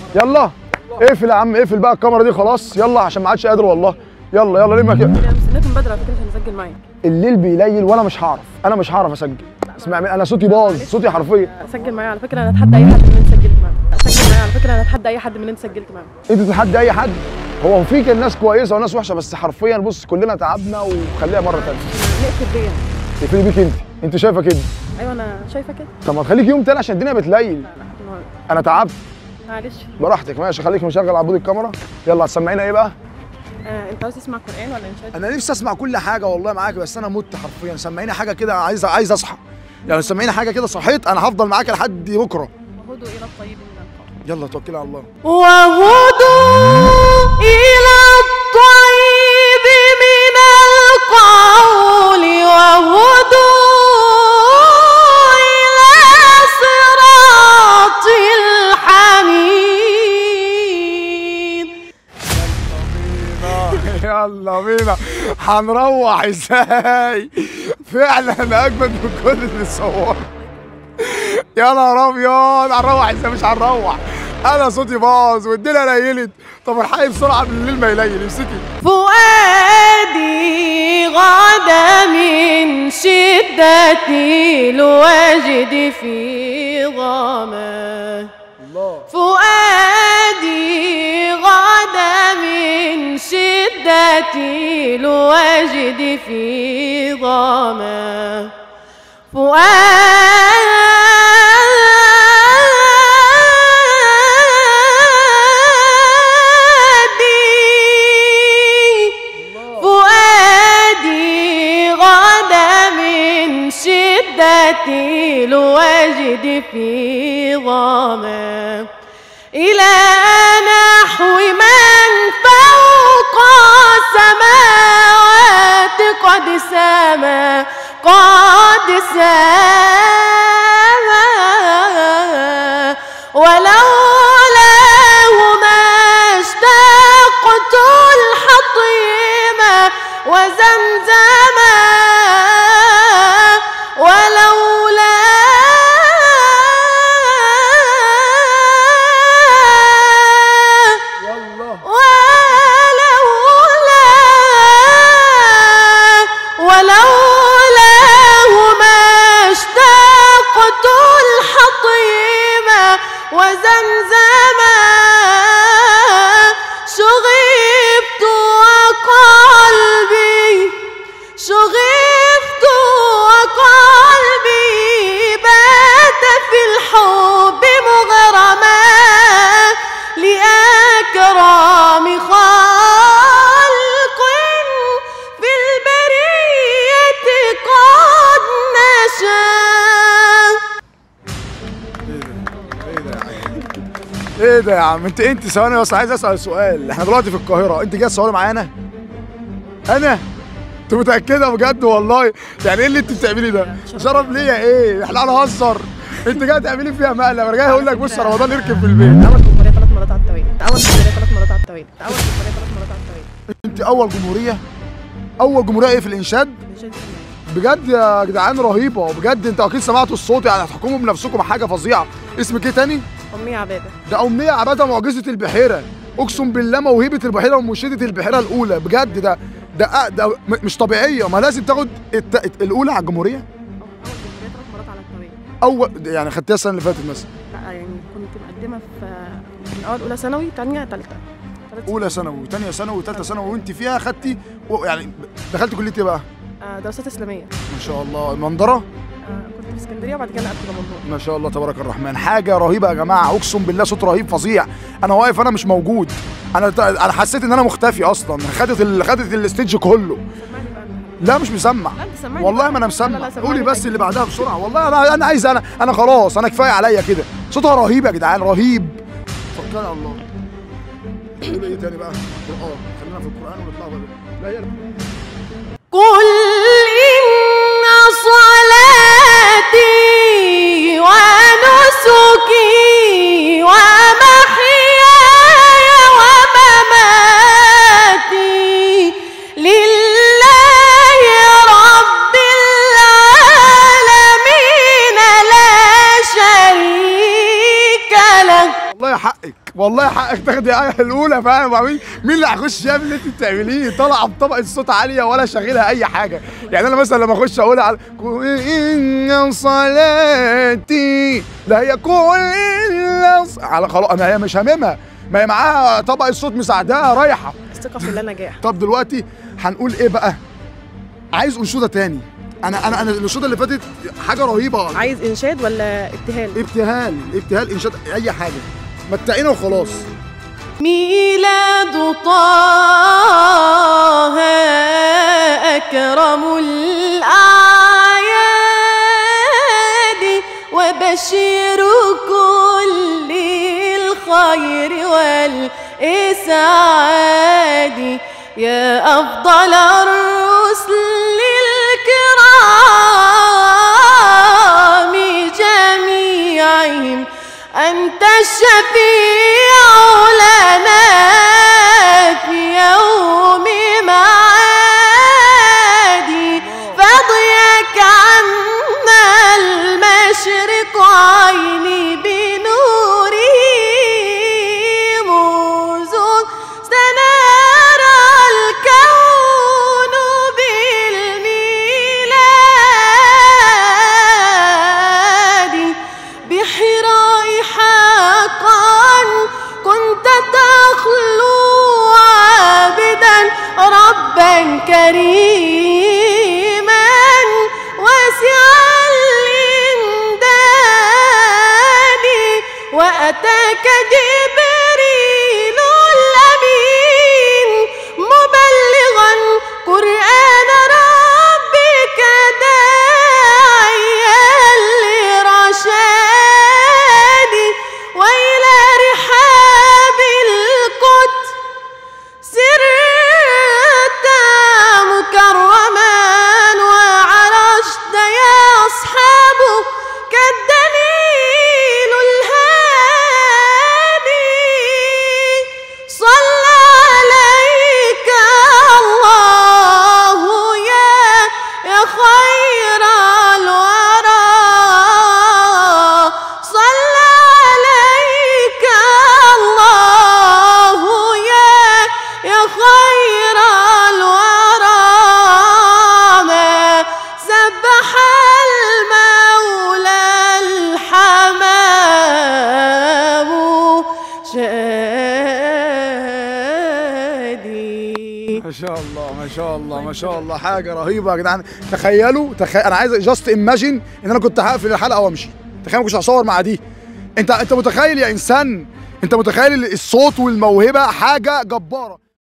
يلا اقفل يا عم اقفل بقى الكاميرا دي خلاص يلا عشان ما عادش قادر والله يلا يلا ليه ما كده انا مستنيك من بدري على فكره عشان اسجل معاك الليل بيليل وانا مش هعرف انا مش هعرف اسجل اسمع مني، انا صوتي باظ صوتي حرفيا سجل معايا على فكره انا اتحدى اي حد من اللي سجلت معاه سجل معايا على فكره انا اتحدى اي حد من اللي انت سجلت معاه انت تتحدى اي حد هو فيك الناس كويسه وناس وحشه بس حرفيا بص كلنا تعبنا وخليها مره ثانيه نقفل بيا اقفلي بيك انت انت شايفه كده ايوه انا شايفه كده طب ما تخليك يوم تاني عشان الدنيا بتليل انا تعبت معلش براحتك ماشي خليك مشغل عبود الكاميرا يلا هتسمعينا ايه بقى آه، انت عاوز تسمع قران ولا انشاد انا نفسي اسمع كل حاجه والله معاك بس انا مت حرفيا سمعيني حاجه كده عايز عايز اصحى يعني سمعيني حاجه كده صحيت انا هفضل معاك لحد بكره وهدوا الى الطيب من القول يلا توكلي على الله وهدوا إلى الطيب من القول وهدوا إلى صراط الحميد يلا بينا هنروح ازاي فعلا اجمد من كل اللي صور يا نهار ابيض هنروح ازاي مش هنروح انا صوتي باظ والدنيا ليلت طب الحقي بسرعه قبل الليل ما يليل امسكي فؤادي غاد من شدة الوجد في غماه الله فؤادي غاد من شدة الوجد في ظما فؤادي فؤادي غاد من شدة الوجد في ظما إلى نحو من فوق السماوات قد سما قد سما ولولاه ما اشتقت الحطيم وزمزما ولولا يلا ولولا ولولاه ما اشتقت الحطيم وزمزما شغبت وقلبي شغفت وقلبي بات في الحب مغرما لأكرم خلق في البرية قد نشا ايه ده يا عم انت انت ثواني بس عايز اسال سؤال احنا دلوقتي في القاهره انت جاي تصوري معانا انا انت متاكده بجد والله يعني ايه اللي انت بتعملي ده شرف ليا ايه احنا هنهزر انت جاي تعملي فيها مقلب انا جاي اقول لك بص رمضان يركب في البيت اول جمهوريه ثلاث مرات على التوالي اول جمهوريه ثلاث مرات على التوالي اول جمهوريه ثلاث مرات على التوالي انت اول جمهوريه اول جمهوريه ايه في الانشاد انشاد اسماعيل. بجد يا جدعان رهيبه بجد انتوا اكيد سمعتوا الصوت يعني هتحكموا بنفسكم حاجه فظيعه اسمك ايه تاني امي عباده ده أمنية عبادة معجزة البحيرة أقسم بالله موهبة البحيرة ومنشدة البحيرة الأولى بجد ده ده, ده م- مش طبيعية ما لازم تاخد الت... الت- الأولى على الجمهورية اول جمهوريه ثلاث مرات على التوالي أول يعني خدتها السنة اللي فاتت مثلا لا يعني كنت مقدمه في من اول اولى ثانوي ثانيه ثالثه أولى ثانوي وثانية ثانوي وثالثة ثانوي وأنت فيها خدتي و- يعني دخلت كلية إيه بقى؟ دراسات اسلاميه ما شاء الله المنظرة آه، كنت في اسكندريه وبعد كده نقلت لمنظور ما شاء الله تبارك الرحمن حاجة رهيبة يا جماعة أقسم بالله صوت رهيب فظيع أنا واقف أنا مش موجود أنا أنا حسيت إن أنا مختفي أصلا خدت ال... خدت الستيج كله سمعني بقى لا مش مسمع لا انت سمعني والله بقى. ما انا لا، لا، مسمع لا، سمعني قولي بس بقى. اللي بعدها بسرعه والله انا انا عايز انا انا خلاص انا كفايه عليا كده صوتها رهيب يا جدعان رهيب توكل على الله قولي ايه تاني بقى القران خلينا في القران ونطلع بقى لا يلا قل إن صلاتي ونسكي ومحياي ومماتي لله رب العالمين لا شريك له والله حقك والله حقك تاخدي ايه الاولى فاهم مين مين اللي هيخش يعمل اللي انت بتعمليه طالعه بطبقه صوت عاليه ولا شغيلها اي حاجه يعني انا مثلا لما اخش اقولها على قل ان صلاتي لا هي كل الا ص- على خلاص انا هي مش هاممها ما هي معاها طبقه صوت مساعداها رايحه الثقه في الله نجاح طب دلوقتي هنقول ايه بقى عايز انشوده تاني انا انا انا الانشوده اللي فاتت حاجه رهيبه عايز انشاد ولا ابتهال ابتهال ابتهال انشاد اي حاجه متعينا وخلاص ميلاد طه أكرم الأعياد وبشير كل الخير والإسعاد يا أفضل الرسل الكرام جميعهم أنت الشفيع لنا في يوم معادي فضيك عنا المشرق عيني بنوره موزون استنار الكون بالميلاد بحراء حقا كنت تخلو عابدا ربا كريما واسع الإمداد وأتاك جبريل الأمين مبلغا قرآن ربك داعيا لرشاد وإلى رحاب القدس سرت مكرما وعرشت يا أصحاب كالدليل الهادي صلى عليك الله يا يا خير الورى صلى عليك الله يا يا خير الورى ما سبح المولى الحمام شادي ما شاء الله ما شاء الله ما شاء الله حاجه رهيبه يا جدعان تخيلوا تخيل انا عايز جاست ايماجين ان انا كنت هقفل الحلقه وامشي تخيل ما كنتش هصور مع دي انت انت متخيل يا انسان انت متخيل الصوت والموهبه حاجه جباره